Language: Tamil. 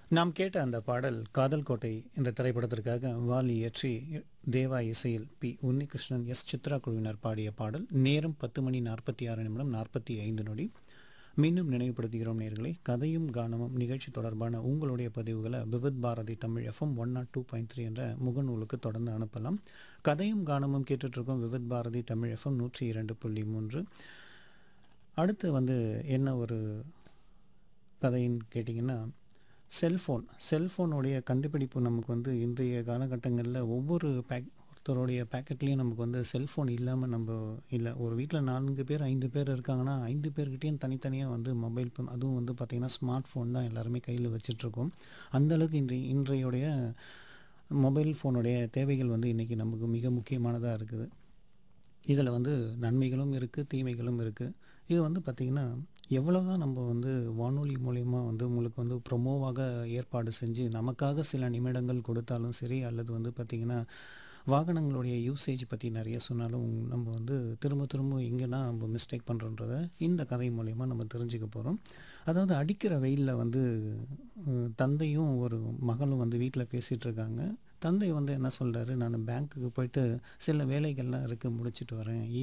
நாம் கேட்ட அந்த பாடல் காதல் கோட்டை என்ற திரைப்படத்திற்காக வாலி இயற்றி தேவா இசையில் பி உன்னிகிருஷ்ணன் எஸ் சித்ரா குழுவினர் பாடிய பாடல் நேரம் பத்து மணி நாற்பத்தி ஆறு நிமிடம் நாற்பத்தி ஐந்து நொடி மீண்டும் நினைவுபடுத்துகிறோம் நேர்களை கதையும் கானமும் நிகழ்ச்சி தொடர்பான உங்களுடைய பதிவுகளை Vividh Bharati Tamil FM one naught two point three என்ற முகநூலுக்கு தொடர்ந்து அனுப்பலாம் கதையும் கானமும் கேட்டுட்ருக்கோம் விவித் பாரதி தமிழ் எஃப்எம் நூற்றி இரண்டு புள்ளி மூன்று அடுத்து வந்து என்ன ஒரு கதைன்னு கேட்டிங்கன்னா செல்ஃபோன் செல்ஃபோனுடைய கண்டுபிடிப்பு நமக்கு வந்து இன்றைய காலகட்டங்களில் ஒவ்வொரு பேக் ஒருத்தருடைய பேக்கெட்லேயும் நமக்கு வந்து செல்ஃபோன் இல்லாமல் நம்ம இல்லை ஒரு வீட்டில் நான்கு பேர் ஐந்து பேர் இருக்காங்கன்னா ஐந்து பேர்கிட்டையும் தனித்தனியாக வந்து மொபைல் ஃபோன் அதுவும் வந்து பார்த்திங்கன்னா ஸ்மார்ட் ஃபோன் தான் எல்லாருமே கையில் வச்சிட்ருக்கோம் அந்தளவுக்கு இன்றைய இன்றையுடைய மொபைல் ஃபோனுடைய தேவைகள் வந்து இன்றைக்கி நமக்கு மிக முக்கியமானதாக இருக்குது இதில் வந்து நன்மைகளும் இருக்குது தீமைகளும் இருக்குது இது வந்து பார்த்திங்கன்னா எவ்வளோ தான் நம்ம வந்து வானொலி மூலயமா வந்து உங்களுக்கு வந்து ப்ரொமோவாக ஏற்பாடு செஞ்சு நமக்காக சில நிமிடங்கள் கொடுத்தாலும் சரி அல்லது வந்து பார்த்திங்கன்னா வாகனங்களுடைய யூசேஜ் பற்றி நிறைய சொன்னாலும் நம்ம வந்து திரும்ப திரும்ப எங்கன்னா நம்ம மிஸ்டேக் பண்ணுறோன்றத இந்த கதை மூலயமா நம்ம தெரிஞ்சுக்க போகிறோம் அதாவது அடிக்கிற வெயிலில் வந்து அஹ், தந்தையும் ஒரு மகளும் வந்து வீட்டில் பேசிகிட்டு இருக்காங்க தந்தை வந்து என்ன சொல்கிறாரு நான் பேங்க்குக்கு போயிட்டு சில வேலைகள்லாம் இருக்குது முடிச்சிட்டு வரேன்